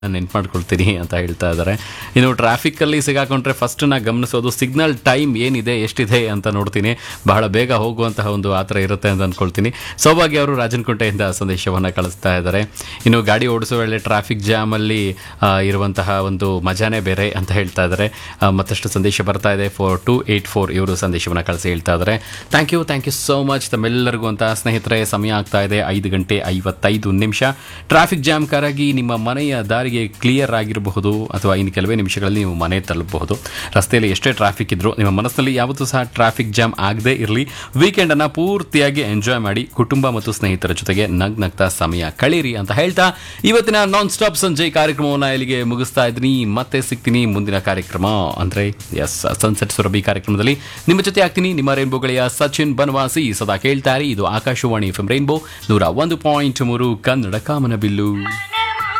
ನೆನ್ಪು ಮಾಡ್ಕೊಳ್ತೀನಿ ಅಂತ ಹೇಳ್ತಾ ಇದ್ದಾರೆ ಇನ್ನು ಟ್ರಾಫಿಕ್ಕಲ್ಲಿ ಸಿಗಾಕೊಂಡ್ರೆ ಫಸ್ಟ್ ನಾ ಗಮನಿಸೋದು ಸಿಗ್ನಲ್ ಟೈಮ್ ಏನಿದೆ ಎಷ್ಟಿದೆ ಅಂತ ನೋಡ್ತೀನಿ ಬಹಳ ಬೇಗ ಹೋಗುವಂತಹ ಒಂದು ಆ ಥರ ಇರುತ್ತೆ ಅಂತ ಅಂದ್ಕೊಳ್ತೀನಿ ಸೌಭಾಗ್ಯ ಅವರು ರಾಜನಕುಂಟೆಯಿಂದ ಸಂದೇಶವನ್ನು ಕಳಿಸ್ತಾ ಇದ್ದಾರೆ ಇನ್ನು ಗಾಡಿ ಓಡಿಸೋ ವೇಳೆ ಟ್ರಾಫಿಕ್ ಜಾಮಲ್ಲಿ ಆ, ಇರುವಂತಹ ಒಂದು ಮಜಾನೇ ಬೇರೆ ಅಂತ ಹೇಳ್ತಾ ಇದ್ದಾರೆ ಆ, ಮತ್ತಷ್ಟು ಸಂದೇಶ ಬರ್ತಾ ಇದೆ ಫೋರ್ ಟು ಏಯ್ಟ್ ಫೋರ್ ಇವರು ಸಂದೇಶವನ್ನು ಕಳಿಸಿ ಹೇಳ್ತಾ ಇದ್ದಾರೆ thank you thank you so much ತಮ್ಮೆಲ್ಲರಿಗೂ ಅಂತ ಸ್ನೇಹಿತರೆ ಸಮಯ ಆಗ್ತಾ ಇದೆ ಐದು ಗಂಟೆ ಐವತ್ತೈದು ನಿಮಿಷ ಟ್ರಾಫಿಕ್ ಜಾಮ್ ಕಾರಾಗಿ ನಿಮ್ಮ ಮನೆಯ ದಾರಿಗೆ ಕ್ಲಿಯರ್ ಆಗಿರಬಹುದು ಅಥವಾ ಇನ್ನು ಕೆಲವೇ ನಿಮಿಷಗಳಲ್ಲಿ ನೀವು ಮನೆ ತಲುಪಬಹುದು ರಸ್ತೆಯಲ್ಲಿ ಎಷ್ಟೇ ಟ್ರಾಫಿಕ್ ಇದ್ರೂ ನಿಮ್ಮ ಮನಸ್ಸಿನಲ್ಲಿ ಯಾವತ್ತೂ ಸಹ ಟ್ರಾಫಿಕ್ ಜಾಮ್ ಆಗದೇ ಇರಲಿ ವೀಕೆಂಡನ್ನು ಪೂರ್ತಿಯಾಗಿ ಎಂಜಾಯ್ ಮಾಡಿ ಕುಟುಂಬ ಮತ್ತು ಸ್ನೇಹಿತರ ಜೊತೆಗೆ ನಗ್ ನಗ್ತಾ ಸಮಯ ಕಳೀರಿ ಅಂತ ಹೇಳ್ತಾ ಇವತ್ತಿನ ನಾನ್ ಸ್ಟಾಪ್ ಸಂಜೆ ಕಾರ್ಯಕ್ರಮವನ್ನು ಇಲ್ಲಿಗೆ ಮುಗಿಸ್ತಾ ಇದ್ದೀನಿ ಮತ್ತೆ ಸಿಗ್ತೀನಿ ಮುಂದಿನ ಕಾರ್ಯಕ್ರಮ ಅಂದರೆ ಎಸ್ ಸನ್ಸೆಟ್ ಸುರಭಿ ಕಾರ್ಯಕ್ರಮದಲ್ಲಿ ನಿಮ್ಮ ಜೊತೆ ಆಗ್ತೀನಿ ನಿಮ್ಮ ರೈನ್ಬೋ ಗೆಳೆಯ ಸಚಿನ್ ಬನವಾಸಿ ಸದಾ ಕೇಳ್ತಾರೆ ಇದು ಆಕಾಶವಾಣಿ ಎಫ್ ರೈನ್ಬೋ ನೂರ ಒಂದು ಪಾಯಿಂಟ್ ಮೂರು ಕನ್ನಡ ಕಾಮನ ಬಿಲ್ಲು